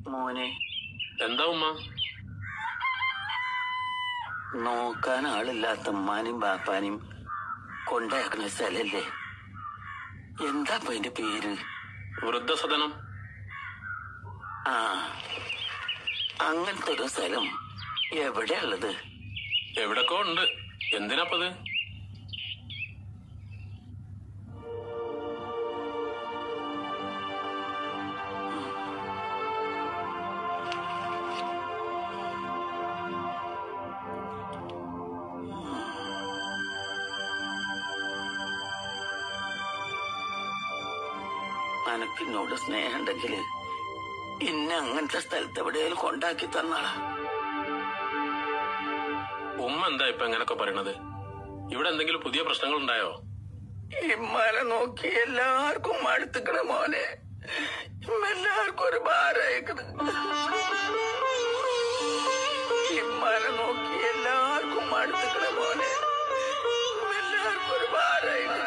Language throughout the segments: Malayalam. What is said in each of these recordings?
മോനെ എന്താ ഉമ്മ നോക്കാൻ ആളില്ലാത്ത ഉമ്മാനും ബാപ്പാനും കൊണ്ടാക്കുന്ന സ്ഥലല്ലേ എന്താ ഇപ്പൊ അതിന്റെ പേര് വൃദ്ധസദനം ആ അങ്ങനത്തെ ഒരു സ്ഥലം എവിടെയുള്ളത് എവിടൊക്കെ ഉണ്ട് എന്തിനാപ്പത് അനക്കിന്നോട് സ്നേഹമുണ്ടെങ്കിൽ ഇന്നെ അങ്ങനത്തെ സ്ഥലത്ത് എവിടെയെങ്കിലും കൊണ്ടാക്കി തന്നാളാ ഉമ്മ എന്താ ഇപ്പൊ എങ്ങനൊക്കെ പറയണത് ഇവിടെ എന്തെങ്കിലും പുതിയ പ്രശ്നങ്ങൾ ഉണ്ടായോ ഇമ്മാനെ നോക്കി എല്ലാവർക്കും മടുത്തുക്കണ മോനെ ഇമ്മ എല്ലാവർക്കും ഒരു ഭാരയക്കണ് ഇമ്മാനെ നോക്കി എല്ലാവർക്കും മടുത്തുക്കണ മോനെ ഇമ്മ എല്ലാവർക്കും ഒരു ഭാരയക്കണ്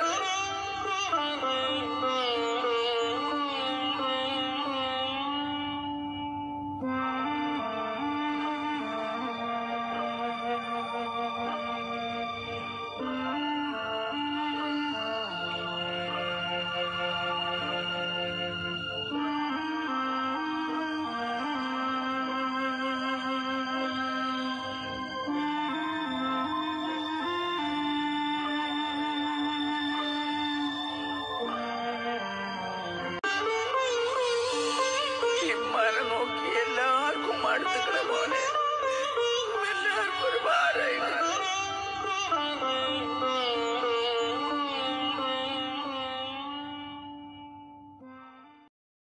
ഇമ്മാനെ നോക്കി എല്ലാവർക്കും മടുത്തുക്കണ മോനെ ഇമ്മ എല്ലാവർക്കും ഒരു ഭാരയക്കണ്